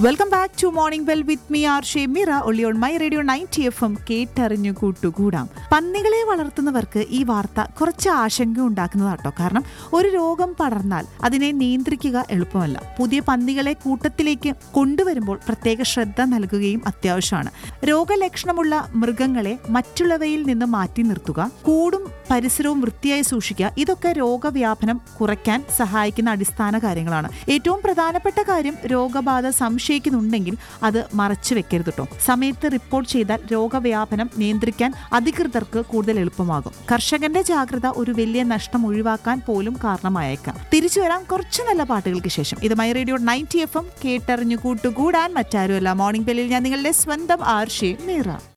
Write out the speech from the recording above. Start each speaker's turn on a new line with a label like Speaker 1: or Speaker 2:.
Speaker 1: welcome back to morning bell with me R Shemira only on my radio ninety F M കേട്ടറിഞ്ഞു കൂട്ടുകൂടാം പന്നികളെ വളർത്തുന്നവർക്ക് ഈ വാർത്ത കുറച്ച് ആശങ്ക ഉണ്ടാക്കുന്നതാട്ടോ കാരണം ഒരു രോഗം പടർന്നാൽ അതിനെ നിയന്ത്രിക്കുക എളുപ്പമല്ല പുതിയ പന്നികളെ കൂട്ടത്തിലേക്ക് കൊണ്ടുവരുമ്പോൾ പ്രത്യേക ശ്രദ്ധ നൽകുകയും അത്യാവശ്യമാണ് രോഗലക്ഷണമുള്ള മൃഗങ്ങളെ മറ്റുള്ളവയിൽ നിന്ന് മാറ്റി നിർത്തുക കൂടും പരിസരവും വൃത്തിയായി സൂക്ഷിക്കുക ഇതൊക്കെ രോഗവ്യാപനം കുറയ്ക്കാൻ സഹായിക്കുന്ന അടിസ്ഥാന കാര്യങ്ങളാണ് ഏറ്റവും പ്രധാനപ്പെട്ട കാര്യം രോഗബാധ സംശയിക്കുന്നുണ്ടെങ്കിൽ അത് മറച്ചു വെക്കരുത് കേട്ടോ സമയത്ത് റിപ്പോർട്ട് ചെയ്താൽ രോഗവ്യാപനം നിയന്ത്രിക്കാൻ അധികൃതർക്ക് കൂടുതൽ എളുപ്പമാകും കർഷകന്റെ ജാഗ്രത ഒരു വലിയ നഷ്ടം ഒഴിവാക്കാൻ പോലും കാരണമായേക്കാം തിരിച്ചു വരാം കുറച്ച് നല്ല പാട്ടുകൾക്ക് ശേഷം ഇത് my radio ninety F M കേട്ടറിഞ്ഞു കൂട്ടുകൂടാൻ മറ്റാരുമല്ല മോർണിംഗ് ബെല്ലിൽ ഞാൻ നിങ്ങളുടെ സ്വന്തം ആർഷേ മീറ